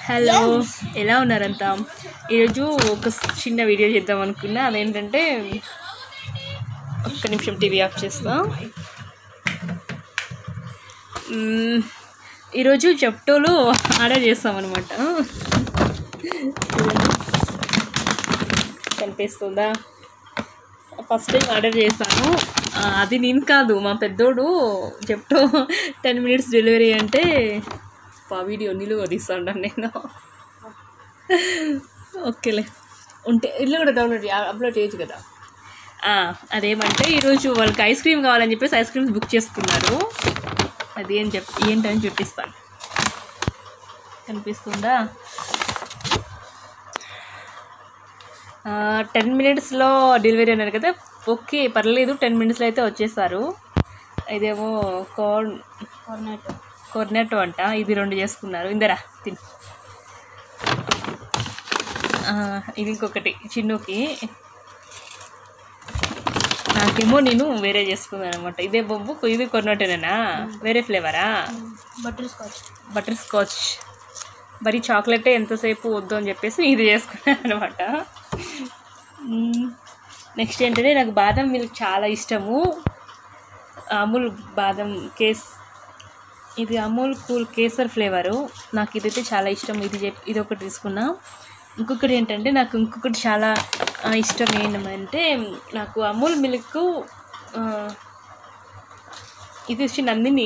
hello ఎలా ఉన్నారంతా ఈరోజు ఒక చిన్న వీడియో చేద్దాం అనుకున్నా అదేంటంటే ఒక్క నిమిషం టీవీ ఆఫ్ చేస్తా మ్మ్, ఈరోజు జెప్టోలో ఆర్డర్ చేస్తాం అనమాట కనిపిస్తుందా ఫస్ట్ టైం ఆర్డర్ చేశాను ఆ, అది నేను కాదు మా పెద్దోడు జెప్టో టెన్ మినిట్స్ డెలివరీ అంటే ఆ వీడియో నిలువ తీస్తాను నేను ఓకేలే ఉంటే ఇల్లు కూడా డౌన్లోడ్ చే- అప్లోడ్ చేయొచ్చు కదా ఆ, అదేమంటే ఈరోజు వాళ్ళకి ఐస్ క్రీమ్ కావాలని చెప్పేసి ఐస్ క్రీమ్స్ బుక్ చేసుకున్నారు అది ఏం చెప్ ఏంటని చూపిస్తాను కనిపిస్తుందా టెన్ మినిట్స్లో డెలివరీ అన్నారు కదా ఓకే పర్లేదు టెన్ మినిట్స్లో అయితే వచ్చేసారు ఇదేమో కార్న్ కొన్నట్టు కొర్నెట్ అంట ఇది రెండు చేసుకున్నారు ఇందరా తిన్ ఆ, ఇది ఇంకొకటి చిన్నుకి నాకేమో నేను వేరే చేసుకున్నాను అనమాట ఇదే బొబ్బు ఇది కొర్నెటేనా వేరే ఫ్లేవరా బటర్ స్కాచ్ బటర్ స్కాచ్ మరి చాక్లెటే ఎంతసేపు వద్దు అని చెప్పేసి ఇది చేసుకున్నాను అనమాట నెక్స్ట్ ఏంటంటే నాకు బాదం మిల్క్ చాలా ఇష్టము అమూల్ బాదం కేస్ ఇది అమూల్ కూల్ కేసర్ ఫ్లేవరు నాకు ఇదైతే చాలా ఇష్టం ఇది చెప్ ఇది ఒకటి తీసుకున్నా ఇంకొకటి ఏంటంటే నాకు ఇంకొకటి చాలా ఆ, ఇష్టం ఏంటంటే నాకు అమూల్ మిల్క్ ఆ, ఇది వచ్చి నందిని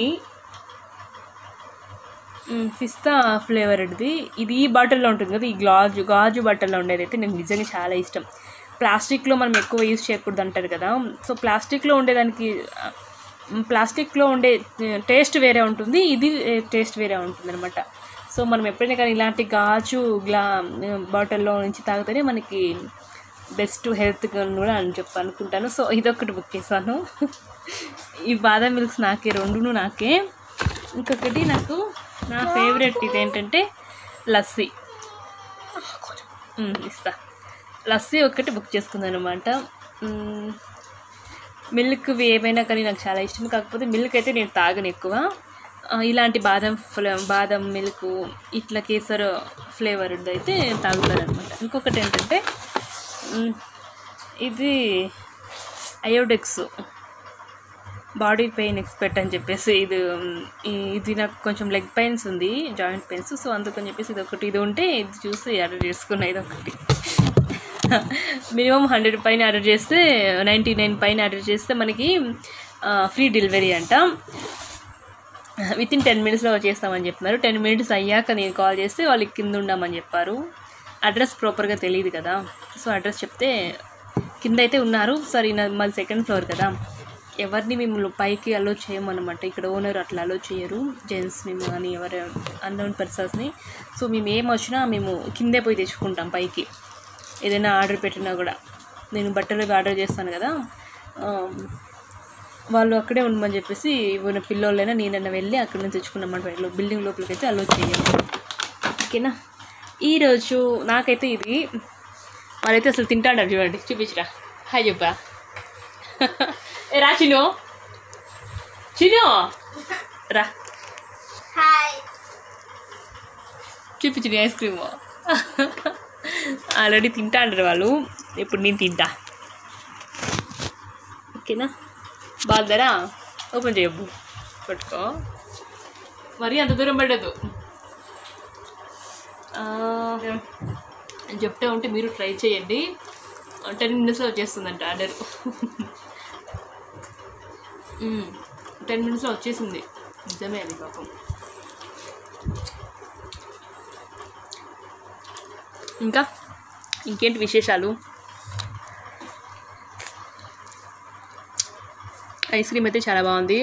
మ్, పిస్తా ఫ్లేవర్డ్ది ఇది ఈ బాటిల్లో ఉంటుంది కదా ఈ గాజు గాజు బాటిల్లో ఉండేది అయితే నాకు నిజంగా చాలా ఇష్టం ప్లాస్టిక్లో మనం ఎక్కువ యూజ్ చేయకూడదు అంటారు కదా సో ప్లాస్టిక్లో ఉండేదానికి ఆ, మ్, ప్లాస్టిక్లో ఉండే టేస్ట్ వేరే ఉంటుంది ఇది టేస్ట్ వేరే ఉంటుంది అనమాట సో మనం ఎప్పుడైనా కానీ ఇలాంటి గాజు గ్లా బాటిల్లో నుంచి తాగితేనే మనకి బెస్ట్ హెల్త్ కూడా అని చెప్పి అనుకుంటాను సో ఇదొకటి బుక్ చేశాను ఈ బాదం మిల్క్స్ నాకే రెండును నాకే ఇంకొకటి నాకు నా ఫేవరెట్ ఇది ఏంటంటే లస్సీ మ్, ఇస్తా లస్సీ ఒకటి బుక్ చేసుకుందాను అనమాట మిల్క్ ఏమైనా కానీ నాకు చాలా ఇష్టం కాకపోతే మిల్క్ అయితే నేను తాగను ఎక్కువ ఆ, ఇలాంటి బాదం ఫ్లే బాదం మిల్క్ ఇట్లా కేసర్ ఫ్లేవర్ అయితే తాగుతాను అనమాట ఇంకొకటి ఏంటంటే మ్, ఇది అయోడెక్స్ బాడీ పెయిన్ ఎక్స్పర్ట్ అని చెప్పేసి ఇది మ్, ఈ- ఇది నాకు కొంచెం లెగ్ పెయిన్స్ ఉంది జాయింట్ పెయిన్స్ సో అందుకని చెప్పేసి ఇది ఒకటి ఇది ఉంటే ఇది చూసి ఆర్డర్ చేసుకున్నా ఇది ఒకటి మినిమం హండ్రెడ్ పైన ఆర్డర్ చేస్తే నైంటీ నైన్ పైన ఆర్డర్ చేస్తే మనకి ఫ్రీ డెలివరీ అంట విత్ ఇన్ టెన్ మినిట్స్లో వచ్చేస్తామని చెప్తున్నారు టెన్ మినిట్స్ అయ్యాక నేను కాల్ చేస్తే వాళ్ళకి కింద ఉండమని చెప్పారు అడ్రస్ ప్రాపర్గా తెలియదు కదా సో అడ్రస్ చెప్తే కింద అయితే ఉన్నారు సరే నా మాది సెకండ్ ఫ్లోర్ కదా ఎవరిని మేము పైకి అలో చేయమన్నమాట ఇక్కడ ఓనర్ అట్లా అలో చేయరు జెంట్స్ మేము కానీ ఎవరు అన్నోన్ పర్సన్స్ని సో మేము ఏం వచ్చినా మేము కిందే పోయి తెచ్చుకుంటాం పైకి ఏదైనా ఆర్డర్ పెట్టినా కూడా నేను బట్టలు అవి ఆర్డర్ చేస్తాను కదా ఆ, వాళ్ళు అక్కడే ఉండమని చెప్పేసి ఇవ్వన పిల్లోళ్ళైనా నేనైనా వెళ్ళి అక్కడ నుంచి తెచ్చుకున్నామంట బిల్డింగ్ లోపలికి అయితే అలో చేయం ఓకేనా ఈరోజు నాకైతే ఇది వాళ్ళైతే అసలు తింటాడారు చూడండి చూపించరా హాయ్ చెప్పా ఏ రా చిను చిను రా హాయ్ చూపించు నీ ఐస్ క్రీమ్ ఆల్రెడీ తింటాండ్రు వాళ్ళు ఇప్పుడు నేను తింటా ఓకేనా బాగుందరా ఓపెన్ చేయబ్బు పట్టుకో మరీ అంత దూరం పడదు చెప్తే ఉంటే మీరు ట్రై చేయండి టెన్ మినిట్స్లో వచ్చేస్తుందంట ఆర్డర్ టెన్ మినిట్స్లో వచ్చేసింది నిజమే అది పాపం ఇంకా ఇంకేంటి విశేషాలు ఐస్ క్రీమ్ అయితే చాలా బాగుంది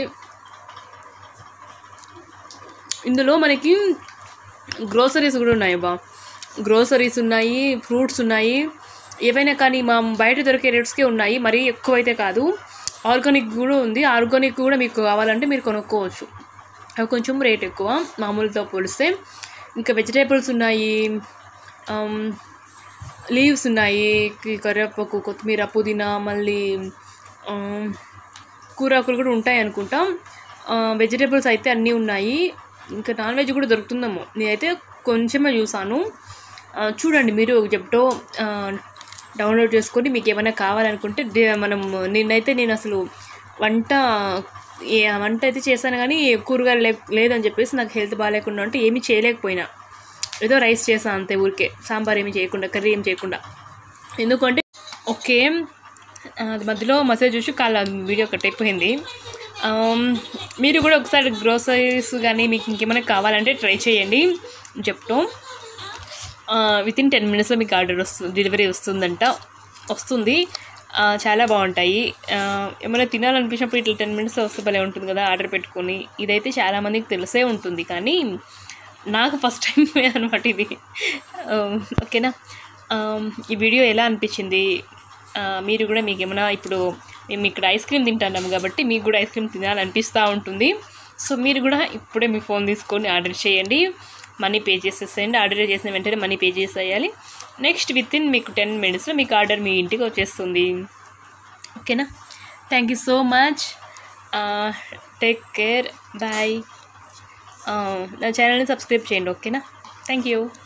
ఇందులో మనకి గ్రోసరీస్ కూడా ఉన్నాయి బా గ్రోసరీస్ ఉన్నాయి ఫ్రూట్స్ ఉన్నాయి ఏవైనా కానీ మా బయట దొరికే రేట్స్కే ఉన్నాయి మరీ ఎక్కువ అయితే కాదు ఆర్గానిక్ కూడా ఉంది ఆర్గానిక్ కూడా మీకు కావాలంటే మీరు కొనుక్కోవచ్చు అవి కొంచెం రేట్ ఎక్కువ మామూలుతో పోలిస్తే ఇంకా వెజిటేబుల్స్ ఉన్నాయి లీవ్స్ ఉన్నాయి కి- కరివేపాకు కొత్తిమీర పుదీనా మళ్ళీ ఆమ్, కూరాకులు కూడా ఉంటాయి అనుకుంటా వెజిటేబుల్స్ అయితే అన్నీ ఉన్నాయి ఇంకా నాన్ వెజ్ కూడా దొరుకుతుందేమో నేనైతే కొంచెమే చూసాను ఆ, చూడండి మీరు చెప్టో డౌన్లోడ్ చేసుకొని మీకు ఏమైనా కావాలనుకుంటే డి- మనం నిన్నైతే నేను అసలు వంట ఏ వంట అయితే చేశాను కానీ కూరగాయలు లే లేదని చెప్పేసి నాకు హెల్త్ బాగాలేకుండా అంటే ఏమీ చేయలేకపోయినా ఏదో రైస్ చేసాను అంతే ఊరికే సాంబార్ ఏమి చేయకుండా కర్రీ ఏమి చేయకుండా ఎందుకంటే ఓకే ఆ, అది మధ్యలో మెసేజ్ చూసి కాల వీడియో కట్ అయిపోయింది ఆమ్, మీరు కూడా ఒకసారి గ్రోసరీస్ కానీ మీకు ఇంకేమైనా కావాలంటే ట్రై చేయండి చెప్తాం విత్ ఇన్ టెన్ మినిట్స్లో మీకు ఆర్డర్ వస్తుంది డెలివరీ వస్తుందంట వస్తుంది ఆ, చాలా బాగుంటాయి ఆ, ఏమైనా తినాలనిపించినప్పుడు ఇట్లా టెన్ మినిట్స్లో వస్తే భలే ఉంటుంది కదా ఆర్డర్ పెట్టుకొని ఇదైతే చాలామందికి తెలిసే ఉంటుంది కానీ నాకు ఫస్ట్ టైం అనమాట ఇది ఆ, ఓకేనా ఆ, ఈ వీడియో ఎలా అనిపించింది ఆ, మీరు కూడా మీకు ఏమైనా ఇప్పుడు మేము ఇక్కడ ఐస్ క్రీమ్ తింటున్నాం కాబట్టి మీకు కూడా ఐస్ క్రీమ్ తినాలనిపిస్తూ ఉంటుంది సో మీరు కూడా ఇప్పుడే మీ ఫోన్ తీసుకొని ఆర్డర్ చేయండి మనీ పే చేసేసేయండి ఆర్డర్ చేసిన వెంటనే మనీ పే చేసేయాలి నెక్స్ట్ విత్ ఇన్ మీకు టెన్ మినిట్స్లో మీకు ఆర్డర్ మీ ఇంటికి వచ్చేస్తుంది ఓకేనా thank you so much take care bye నా ఛానల్ని సబ్స్క్రైబ్ చేయండి ఓకేనా థ్యాంక్ యూ